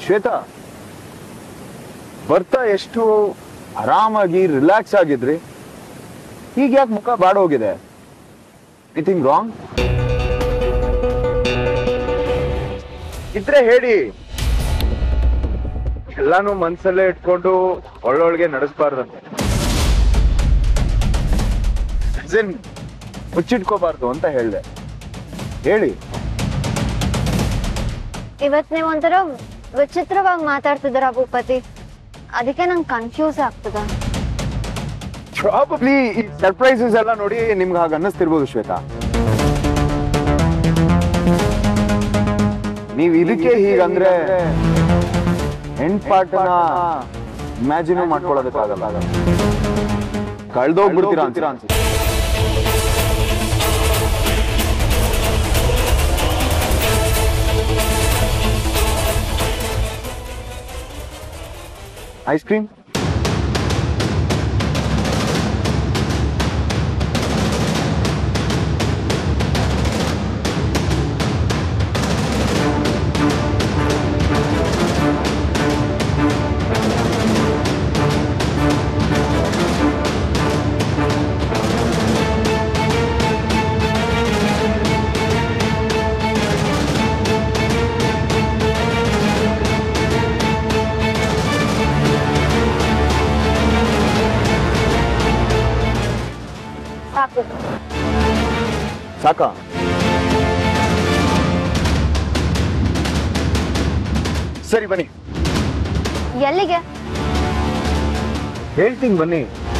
ಶ್ವೇತಾ ಬರ್ತಾ ಎಷ್ಟು ಆರಾಮಾಗಿ ರಿಲ್ಯಾಕ್ಸ್ ಆಗಿದ್ರಿ ಈಗ ಯಾಕೆ ಮುಖ ಬಾಡೋಗಿದೆ ಎನಿಥಿಂಗ್ ರಾಂಗ್ ಇದ್ರೆ ಹೇಳಿ ಎಲ್ಲಾನು ಮನ್ಸಲ್ಲೇ ಇಟ್ಕೊಂಡು ಒಳ್ಳೊಳಗೆ ನಡೆಸಬಾರ್ದಂತೆ ಮುಚ್ಚಿಟ್ಕೋಬಾರ್ದು ಅಂತ ಹೇಳ್ದೆ ಹೇಳಿ ಇವತ್ ನೀವ್ ಒಂಥರ ವಿಚಿತ್ರವಾಗಿ ಮಾತಾಡ್ತಿದ್ದೀರ ಭೂಪತಿ ಅದಕ್ಕೆ ನಂಗೆ ಕನ್ಫ್ಯೂಸ್ ಆಗ್ತದ ಪ್ರಾಬಬ್ಲಿ ಈ ಸರ್ಪ್ರೈಸಸ್ ಎಲ್ಲ ನೋಡಿ ನಿಮ್ಗೆ ಹಾಗೆ ಅನ್ನಿಸ್ತಿರ್ಬೋದು ಶ್ವೇತಾ ನೀವ್ ಇದಕ್ಕೆ ಹೀಗಂದ್ರೆ ಹೆಣ್ಪಾಟನ ಇಮ್ಯಾಜಿನ್ ಮಾಡ್ಕೊಳ್ಳೋದಕ್ಕಾಗಲ್ಲ ಕಳ್ದೋಗ್ಬಿಡ್ತೀರಾ ಅಂತೀರಾ ಅನ್ಸುತ್ತೆ ಐಸ್ ಕ್ರೀಮ್ ಸಾಕು ಸಾಕಾ ಸರಿ ಬನ್ನಿ ಎಲ್ಲಿಗೆ ಹೇಳ್ತೀನಿ ಬನ್ನಿ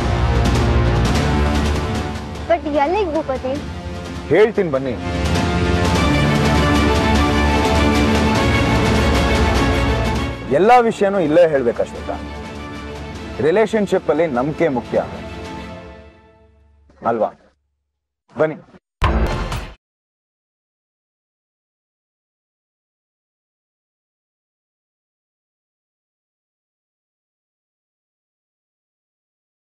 ಬಟ್ ಎಲ್ಲಿಗೆ ಭೂಪತಿ ಹೇಳ್ತೀನಿ ಬನ್ನಿ ಎಲ್ಲಾ ವಿಷಯನೂ ಇಲ್ಲೇ ಹೇಳ್ಬೇಕಷ್ಟೇ ರಿಲೇಶನ್ಶಿಪ್ ಅಲ್ಲಿ ನಂಬಿಕೆ ಮುಖ್ಯ ಅಲ್ವಾ ಬನ್ನಿ